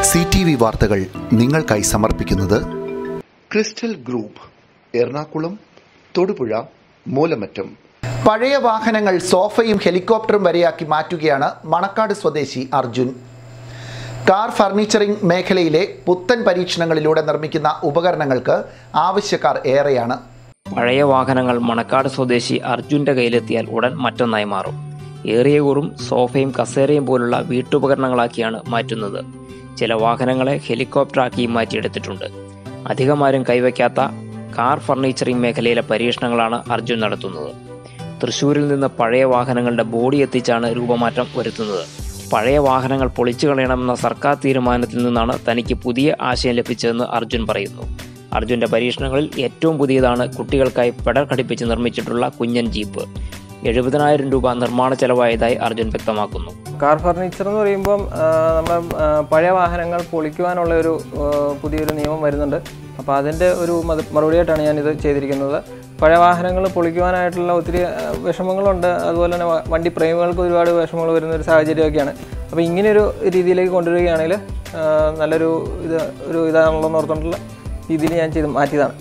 C T V വാർത്തകൾ നിങ്ങൾക്കായി സമർപ്പിക്കുന്നത് ക്രിസ്റ്റൽ ഗ്രൂപ്പ് എറണാകുളം തൊടുപുഴ മൂലമറ്റം പഴയ വാഹനങ്ങൾ സോഫയും ഹെലികോപ്റ്ററും വരെയാക്കി മാറ്റുകയാണ് മണക്കാട് സ്വദേശി അർജുൻ കാർ ഫർണിച്ചറിംഗ് മേഖലയിലെ പുത്തൻ പരീക്ഷണങ്ങളിലൂടെ നിർമ്മിക്കുന്ന ഉപകരണങ്ങൾക്ക് ആവശ്യക്കാർ ഏറെയാണ് പഴയ വാഹനങ്ങൾ മണക്കാട് സ്വദേശി അർജുന്റെ കയ്യിലെത്തിയാൽ ഉടൻ മറ്റൊന്നായി മാറും ഏറിയ കൂറും സോഫയും കസേരയും പോലുള്ള വീട്ടുപകരണങ്ങളാക്കിയാണ് മാറ്റുന്നത് ചില വാഹനങ്ങളെ ഹെലികോപ്റ്ററാക്കി മാറ്റിയെടുത്തിട്ടുണ്ട് അധികമാരും കൈവയ്ക്കാത്ത കാർ ഫർണിച്ചറിംഗ് മേഖലയിലെ പരീക്ഷണങ്ങളാണ് അർജുൻ നടത്തുന്നത് തൃശൂരിൽ നിന്ന് പഴയ വാഹനങ്ങളുടെ ബോഡി എത്തിച്ചാണ് രൂപമാറ്റം വരുത്തുന്നത് പഴയ വാഹനങ്ങൾ പൊളിച്ചു കളയണമെന്ന സർക്കാർ തീരുമാനത്തിൽ നിന്നാണ് തനിക്ക് പുതിയ ആശയം ലഭിച്ചതെന്ന് അർജുൻ പറയുന്നു അർജുന്റെ പരീക്ഷണങ്ങളിൽ ഏറ്റവും പുതിയതാണ് കുട്ടികൾക്കായി പെടൽ ഘടിപ്പിച്ച് നിർമ്മിച്ചിട്ടുള്ള കുഞ്ഞൻ ജീപ്പ് എഴുപതിനായിരം രൂപ നിർമ്മാണ ചെലവായതായി അർജുൻ വ്യക്തമാക്കുന്നു കാർ ഫർണിച്ചർ എന്ന് പറയുമ്പം ആ, നമ്മുടെ ആ, പഴയ വാഹനങ്ങൾ പൊളിക്കുവാനുള്ള ഒരു ആ, പുതിയൊരു നിയമം വരുന്നുണ്ട് അപ്പോൾ അതിൻ്റെ ഒരു മത- മറുപടിയായിട്ടാണ് ഞാനിത് ചെയ്തിരിക്കുന്നത് പഴയ വാഹനങ്ങൾ പൊളിക്കുവാനായിട്ടുള്ള ഒത്തിരി ആ, വിഷമങ്ങളുണ്ട് അതുപോലെ തന്നെ വ- വണ്ടി പ്രേമികൾക്ക് ഒരുപാട് വിഷമങ്ങൾ വരുന്ന ഒരു സാഹചര്യമൊക്കെയാണ് അപ്പോൾ ഇങ്ങനെയൊരു രീതിയിലേക്ക് കൊണ്ടുവരികയാണെങ്കിൽ ആ, നല്ലൊരു ഇത് ഒരു ഇതാണല്ലോ എന്ന് ഓർത്തുകൊണ്ടുള്ള രീതിയിൽ ഞാൻ ചെയ്ത് മാറ്റിയതാണ്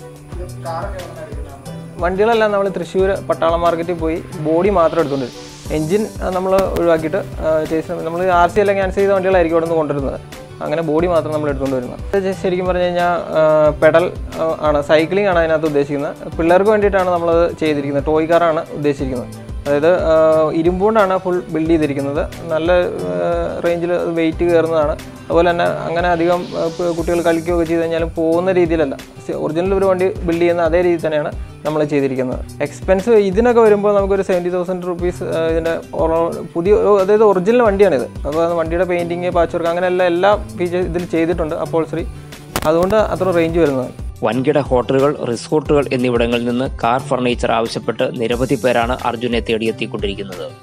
വണ്ടികളെല്ലാം നമ്മൾ തൃശ്ശൂർ പട്ടാളം മാർക്കറ്റിൽ പോയി ബോഡി മാത്രം എടുത്തുകൊണ്ട് വരും എൻജിൻ നമ്മൾ ഒഴിവാക്കിയിട്ട് ചേസ് നമ്മൾ ആർ സി എല്ലാം ക്യാൻസൽ ചെയ്ത വണ്ടികളായിരിക്കും അവിടെ നിന്ന് കൊണ്ടുവരുന്നത് അങ്ങനെ ബോഡി മാത്രം നമ്മൾ എടുത്തുകൊണ്ട് വരുന്നത് ഇത് ശരിക്കും പറഞ്ഞു കഴിഞ്ഞാൽ പെഡൽ ആണ് സൈക്ലിംഗ് ആണ് അതിനകത്ത് ഉദ്ദേശിക്കുന്നത് പിള്ളേർക്ക് വേണ്ടിയിട്ടാണ് നമ്മളത് ചെയ്തിരിക്കുന്നത് ടോയ് കാറാണ് ഉദ്ദേശിക്കുന്നത് അതായത് ആ, ഇരുമ്പുകൊണ്ടാണ് ഫുൾ ബിൽഡ് ചെയ്തിരിക്കുന്നത് നല്ല റേഞ്ചിൽ വെയിറ്റ് കയറുന്നതാണ് അതുപോലെ തന്നെ അങ്ങനെ അധികം ആ, ഇപ്പൊ കുട്ടികൾ കളിക്കുകയൊക്കെ ചെയ്ത് കഴിഞ്ഞാലും പോകുന്ന രീതിയിലല്ല ഒറിജിനൽ ഒരു വണ്ടി ബിൽഡ് ചെയ്യുന്ന അതേ രീതിയിൽ തന്നെയാണ് നമ്മൾ ചെയ്തിരിക്കുന്നത് എക്സ്പെൻസ് ഇതിനൊക്കെ വരുമ്പോൾ നമുക്കൊരു സെവൻറ്റി തൗസൻഡ് റുപ്പീസ് ഇതിൻ്റെ പുതിയ ഒരു- അതായത് ഒറിജിനൽ വണ്ടിയാണിത് അപ്പോൾ അത് വണ്ടിയുടെ പെയിൻറ്റിങ് പാച്ച് വർക്ക് അങ്ങനെ എല്ലാ എല്ലാ ഫീച്ചേഴ്സ് ഇതിൽ ചെയ്തിട്ടുണ്ട് അപ്പോൾസറി അതുകൊണ്ട് അത്ര റേഞ്ച് വരുന്നത് വൻകിട ഹോട്ടലുകൾ റിസോർട്ടുകൾ എന്നിവിടങ്ങളിൽ നിന്ന് കാർ ഫർണിച്ചർ ആവശ്യപ്പെട്ട് നിരവധി പേരാണ് അർജുനെ തേടിയെത്തിക്കൊണ്ടിരിക്കുന്നത്